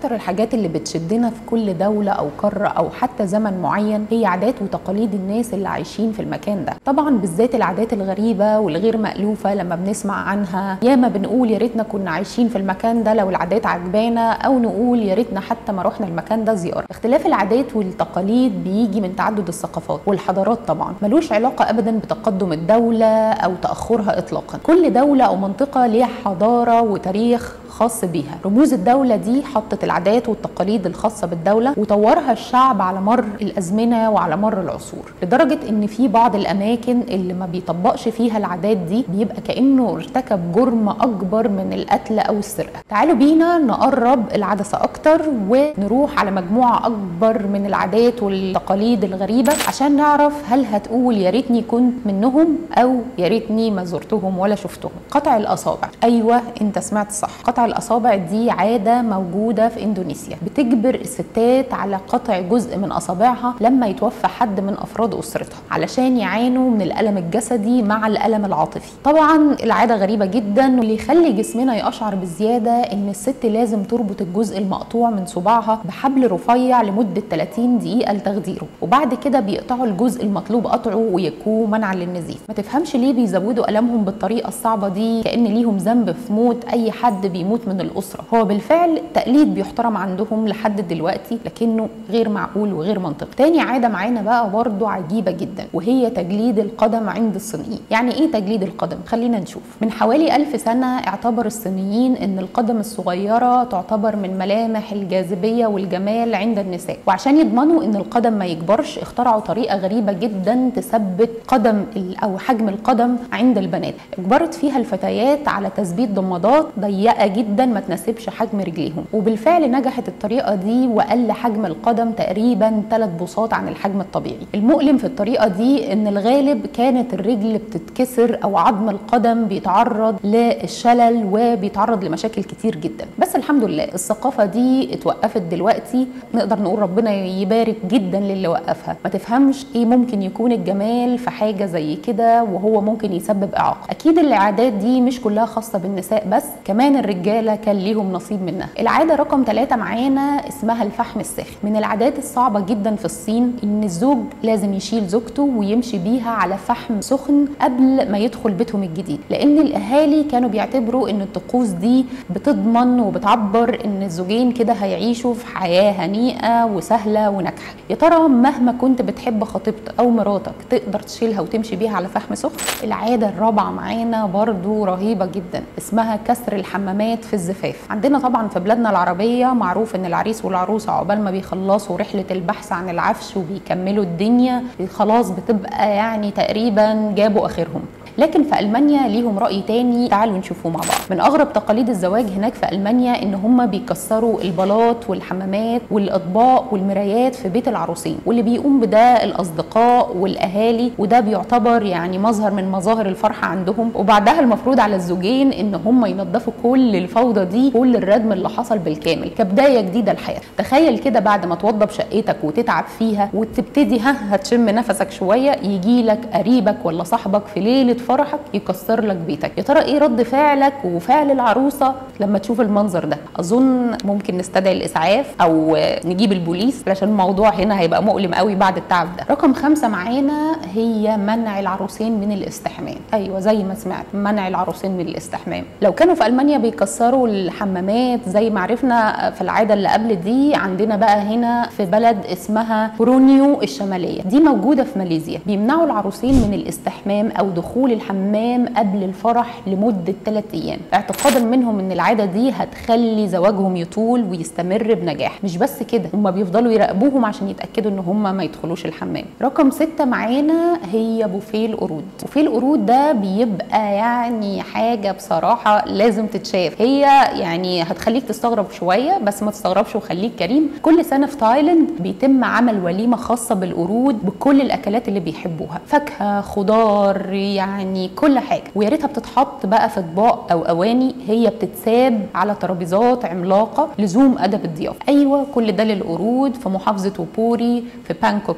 اكتر الحاجات اللي بتشدنا في كل دولة او قارة او حتى زمن معين هي عادات وتقاليد الناس اللي عايشين في المكان ده طبعا بالذات العادات الغريبة والغير مألوفة لما بنسمع عنها ياما بنقول يا ريتنا كنا عايشين في المكان ده لو العادات عجبانا او نقول يا ريتنا حتى ما رحنا المكان ده زيارة اختلاف العادات والتقاليد بيجي من تعدد الثقافات والحضارات طبعا ملوش علاقة ابدا بتقدم الدولة او تأخرها اطلاقا كل دولة او منطقة ليها حضارة وتاريخ خاص بيها رموز الدولة دي حطت العادات والتقاليد الخاصة بالدولة وطورها الشعب على مر الأزمنة وعلى مر العصور لدرجة إن في بعض الأماكن اللي ما بيطبقش فيها العادات دي بيبقى كأنه ارتكب جرم أكبر من القتل أو السرقة تعالوا بينا نقرب العدسة أكتر ونروح على مجموعة أكبر من العادات والتقاليد الغريبة عشان نعرف هل هتقول يا ريتني كنت منهم أو يا ريتني ما زرتهم ولا شفتهم قطع الأصابع أيوة أنت سمعت صح قطع الأصابع دي عادة موجودة في إندونيسيا بتجبر الستات على قطع جزء من أصابعها لما يتوفى حد من أفراد أسرتها علشان يعانوا من الألم الجسدي مع الألم العاطفي طبعا العادة غريبة جدا واللي يخلي جسمنا يقشعر بالزيادة إن الست لازم تربط الجزء المقطوع من صباعها بحبل رفيع لمدة 30 دقيقة لتخديره وبعد كده بيقطعوا الجزء المطلوب قطعه ويكوه منعا للنزيف ما تفهمش ليه بيزودوا ألمهم بالطريقة الصعبة دي كأن ليهم ذنب في موت أي حد بيموت من الأسرة هو بالفعل تقليد بيحترم عندهم لحد دلوقتي لكنه غير معقول وغير منطقي تاني عادة معانا بقى برضه عجيبة جدا وهي تجليد القدم عند الصينيين يعني ايه تجليد القدم خلينا نشوف من حوالي ألف سنة اعتبر الصينيين ان القدم الصغيرة تعتبر من ملامح الجاذبية والجمال عند النساء وعشان يضمنوا ان القدم ما يكبرش اخترعوا طريقة غريبة جدا تثبت قدم او حجم القدم عند البنات اجبرت فيها الفتيات على تثبيت ضمادات ضيقة جدا ما تناسبش حجم رجليهم وبالفعل نجحت الطريقة دي وقل حجم القدم تقريبا 3 بوصات عن الحجم الطبيعي المؤلم في الطريقة دي ان الغالب كانت الرجل بتتكسر او عظم القدم بيتعرض للشلل وبيتعرض لمشاكل كتير جدا بس الحمد لله الثقافة دي اتوقفت دلوقتي نقدر نقول ربنا يبارك جدا للي وقفها ما تفهمش ايه ممكن يكون الجمال في حاجة زي كده وهو ممكن يسبب اعاقة اكيد العادات دي مش كلها خاصة بالنساء بس كمان الرجالة كان ليهم نصيب منها العادة رقم ثلاثة معانا اسمها الفحم الساخن من العادات الصعبة جدا في الصين ان الزوج لازم يشيل زوجته ويمشي بيها على فحم سخن قبل ما يدخل بيتهم الجديد لان الاهالي كانوا بيعتبروا ان الطقوس دي بتضمن وبتعبر ان الزوجين كده هيعيشوا في حياة هنيئة وسهلة وناجحة يا ترى مهما كنت بتحب خطيبتك او مراتك تقدر تشيلها وتمشي بيها على فحم سخن العادة الرابعة معانا برضو رهيبة جدا اسمها كسر الحمامات في الزفاف عندنا طبعا في بلادنا العربية معروف ان العريس والعروسة عقبال ما بيخلصوا رحلة البحث عن العفش وبيكملوا الدنيا خلاص بتبقى يعني تقريبا جابوا اخرهم لكن في المانيا ليهم راي تاني تعالوا نشوفوه مع بعض من اغرب تقاليد الزواج هناك في المانيا ان هم بيكسروا البلاط والحمامات والاطباق والمرايات في بيت العروسين واللي بيقوم بده الاصدقاء والاهالي وده بيعتبر يعني مظهر من مظاهر الفرحه عندهم وبعدها المفروض على الزوجين ان هم ينظفوا كل الفوضى دي كل الردم اللي حصل بالكامل كبدايه جديده للحياه تخيل كده بعد ما توضب شقتك وتتعب فيها وتبتدي ها هتشم نفسك شويه يجي لك قريبك ولا صاحبك في ليله فرحك يكسر لك بيتك يا ترى ايه رد فعلك وفعل العروسه لما تشوف المنظر ده اظن ممكن نستدعي الاسعاف او نجيب البوليس علشان الموضوع هنا هيبقى مؤلم قوي بعد التعب ده رقم خمسة معانا هي منع العروسين من الاستحمام ايوه زي ما سمعت منع العروسين من الاستحمام لو كانوا في المانيا بيكسروا الحمامات زي ما عرفنا في العاده اللي قبل دي عندنا بقى هنا في بلد اسمها برونيو الشماليه دي موجوده في ماليزيا بيمنعوا العروسين من الاستحمام او دخول الحمام قبل الفرح لمده 3 ايام اعتقادا منهم ان العاده دي هتخلي زواجهم يطول ويستمر بنجاح مش بس كده هم بيفضلوا يراقبوهم عشان يتاكدوا ان هم ما يدخلوش الحمام رقم ستة معانا هي بوفيه القرود بوفيه القرود ده بيبقى يعني حاجه بصراحه لازم تتشاف هي يعني هتخليك تستغرب شويه بس ما تستغربش وخليك كريم كل سنه في تايلاند بيتم عمل وليمه خاصه بالقرود بكل الاكلات اللي بيحبوها فاكهه خضار يعني كل حاجه ويا ريتها بتتحط بقى في اطباق او اواني هي بتتساب على ترابيزات عملاقه لزوم ادب الضيافه ايوه كل ده للقرود في محافظه وبوري في بانكوك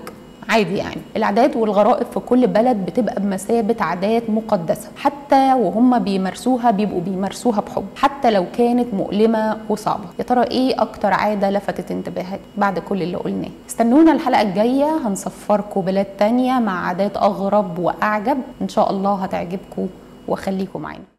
عادي يعني العادات والغرائب في كل بلد بتبقى بمثابه عادات مقدسه حتى وهم بيمارسوها بيبقوا بيمارسوها بحب حتى لو كانت مؤلمه وصعبه يا ترى ايه اكتر عاده لفتت انتباهك بعد كل اللي قلناه استنونا الحلقه الجايه هنسفركم بلاد تانية مع عادات اغرب واعجب ان شاء الله هتعجبكم وخليكم معانا